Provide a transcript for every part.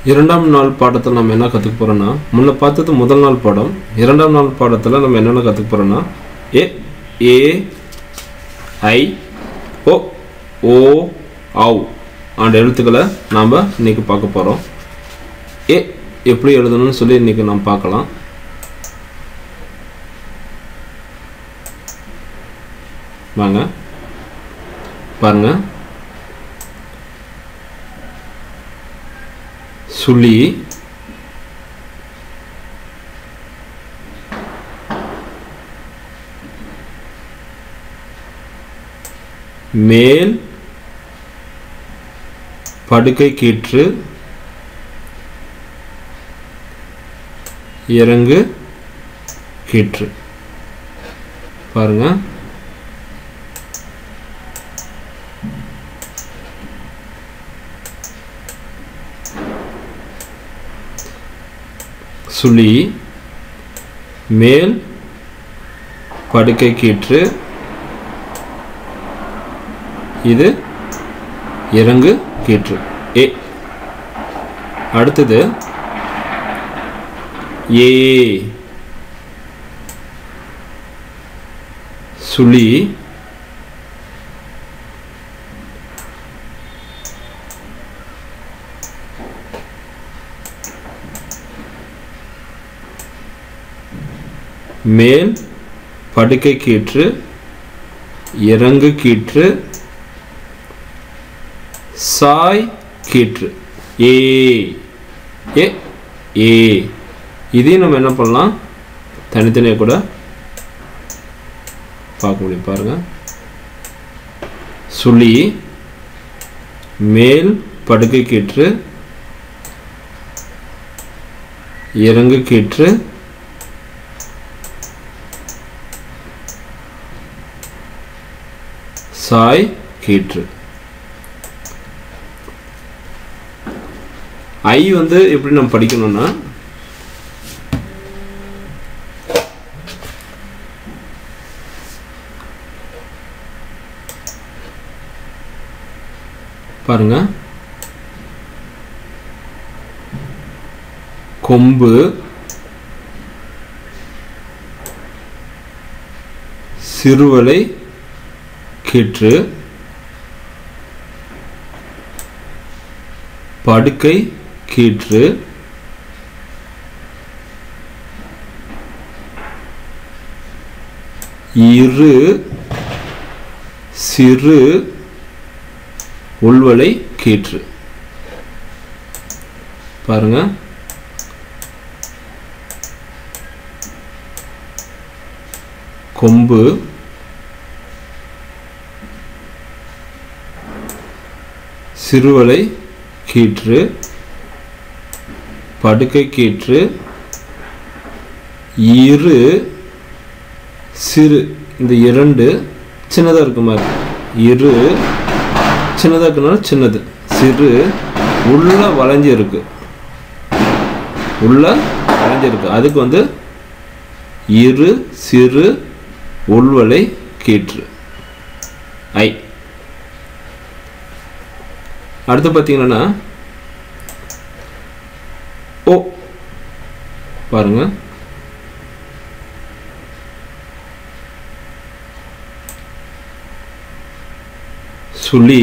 இரண்டாம் நாள் பாடத்தில் நம்ம என்ன கற்றுக்க போகிறோன்னா முன்ன பார்த்தது முதல் நாள் பாடம் இரண்டாம் நாள் பாடத்தில் நம்ம என்னென்ன கற்றுக்க போகிறோன்னா ஏ ஏ ஐ ஓ ஓ ஆவ் அந்த எழுத்துக்களை நாம் இன்னைக்கு பார்க்க போகிறோம் ஏ எப்படி எழுதணும்னு சொல்லி இன்னைக்கு நாம் பார்க்கலாம் வாங்க பாருங்க சுழி மேல் படுக்கை கீற்று இறங்கு கீற்று பாருங்க சுழி மேல் படுக்கை கீற்று இது இறங்கு கீற்று ஏ அடுத்தது ஏ சுழி மேல் படுக்கை கீற்று இறங்கு கீற்று சாய் கீற்று ஏ ஏ ஏ இதையும் நம்ம என்ன பண்ணலாம் தனித்தனியாக கூட பார்க்க முடியும் பாருங்க சுழி மேல் படுக்கை கீற்று இறங்கு கீற்று சாய் கீற்று ஐ வந்து எப்படி நம்ம படிக்கணும்னா பாருங்க கொம்பு சிறுவலை கீற்று படுக்கை கீற்று இரு சிறு உள்வலை கீற்று பாருங்க கொம்பு சிறுவலை கீற்று படுக்கை கீற்று இரு சிறு இந்த இரண்டு சின்னதாக இருக்க மாதிரி இரு சின்னதாக இருக்கனால சின்னது சிறு உள்ள வளைஞ்சு இருக்கு உள்ள வளைஞ்சிருக்கு அதுக்கு வந்து இரு சிறு உள்வலை கீற்று ஐ அடுத்து பார்த்தீங்கன்னா ஓ பாருங்க சுழி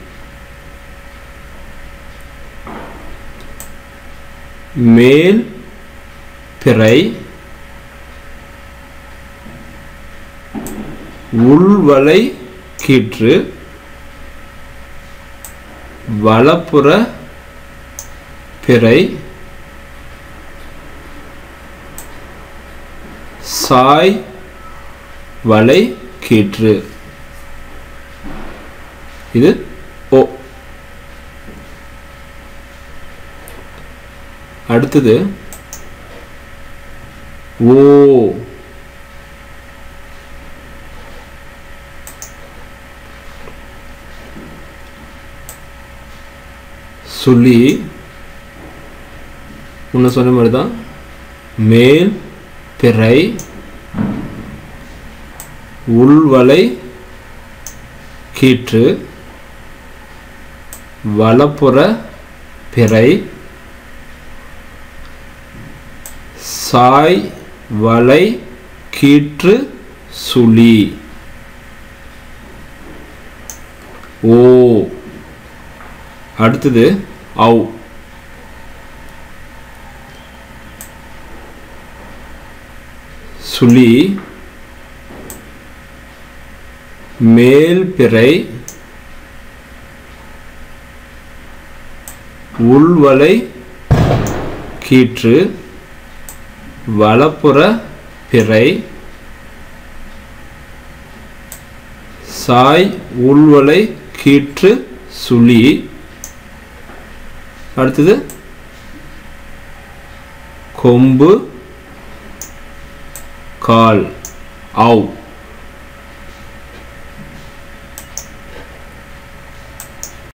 மேல் பிறை உள்வலை கீற்று வலப்புற பிறை சாய் வலை கீற்று இது ஓ அடுத்தது ஓ சுழி முன்ன சொன்ன மாதிரி தான் மேல் பிறை உள்வலை கீற்று வலப்புற பிறை சாய் வலை கீற்று சுழி ஓ அடுத்தது ஔ சுழி மேல் பிறை உள்வலை கீற்று வலப்புற பிறை சாய் உள்வலை கீற்று சுழி அடுத்தது கொம்பு கால் ஆவ்